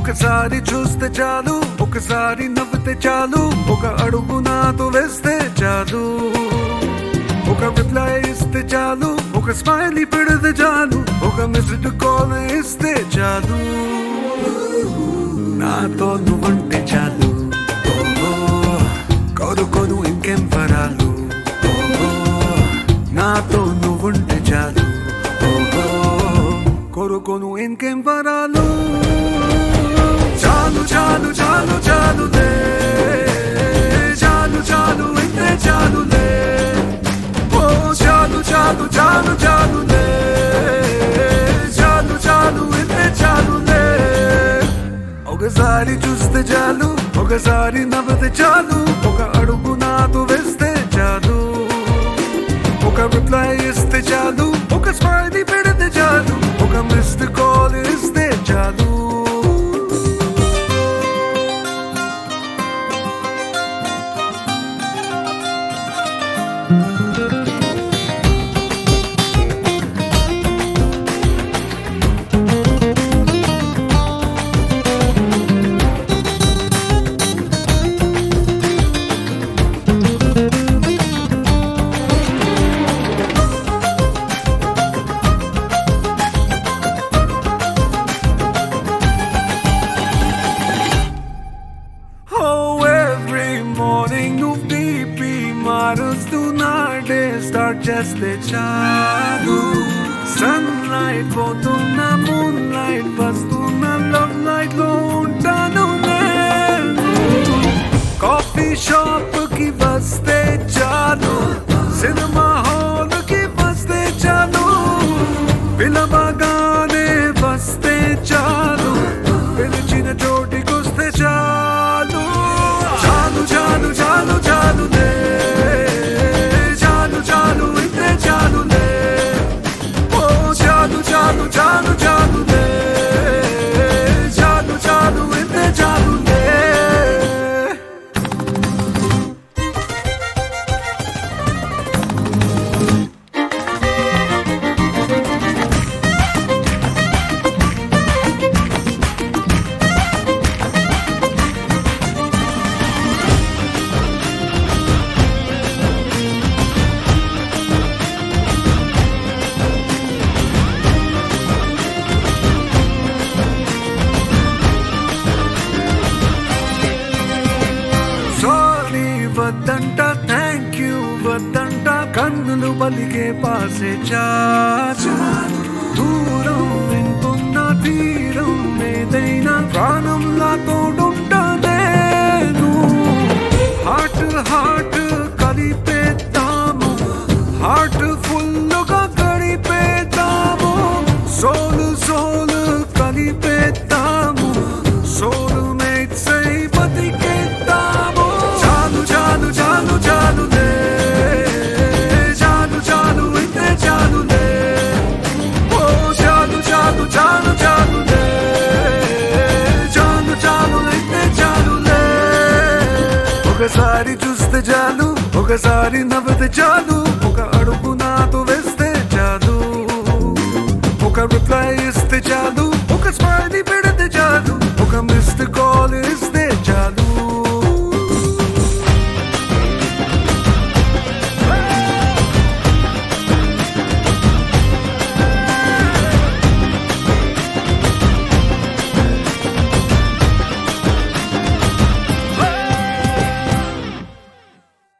ఒకసారి చూస్తే చాలు ఒకసారి నవ్వితే చాలు ఒక అడుగు నాతో వేస్తే చాలు ఒక రిప్లై ఇస్తే చాలు ఒక స్మైలీ పెడితే చాలు ఒక మిస్డ్ కాల్ ఇస్తే చాలు నాతో నువ్వంటే చాలు ఓ, కోరుకోను ఇంకేం పరాలు ఓ, నాతో నువ్వుంటే చాలు ఓ, కోరుకోను ఇంకేం పరాలు చాలు చాలు చాలు చాలులే చాలు చాలు ఇంతే చాలులే ఓ చాలు చాలు చాలు చాలులే చాలు చాలు ఇంతే చాలులే ఒకసారి చూస్తే చాలు ఒకసారి నవ్వితే చాలు ఒక అడుగు నాతో వేస్తే చాలు ఒక రిప్లై ఇస్తే చాలు ఒక స్మైలీ పెడితే చాలు ఒక మిస్డ్ కాల్ ఇస్తే చాలు Oh, every morning నువ్వు బీపీ మారుస్తున్నా డే స్టార్ట్ చేస్తే చాలు సన్ లైట్ పోతున్న మూన్ లైట్ వస్తున్న లవ్ లైట్ లో ఉంటాను నేను కాఫీ షాప్ కి వస్తే చాలు సినిమా హాల్ కి వస్తే చాలు పిలవగానే వస్తే చాలు పిలిచిన చోటికొస్తే చాలు చాలు చాలు చాలు చాలులే చాలు చాలు ఇంతే చాలులే ఓ చాలు చాలు చాలు చాలులే చాలు చాలు ఇంతే చాలులే సారీ వద్దంట థ్యాంక్ యూ వద్దంట కన్నులు బలిగే పాసే చాచా దూరం వింటున్న తీరం ఏదైనా ప్రాణంలా తోడుంటా నేను హార్ట్ హార్ట్ కలిపేద్దాము హార్ట్ ఫుల్లుగా గడిపేద్దాము సోలు సోలు కలిపేద్దాము సోలు మేట్స్ అయి బతికేద్దాము చాలు చాలు చాలు చాలులే చాలు చాలు ఇంతే చాలులే ఓ చాలు చాలు చాలు చాలులే చాలు చాలు ఇంతే చాలులే ఒకసారి చూస్తే చాలు ఒకసారి నవ్వితే చాలు ఒక అడుగు నా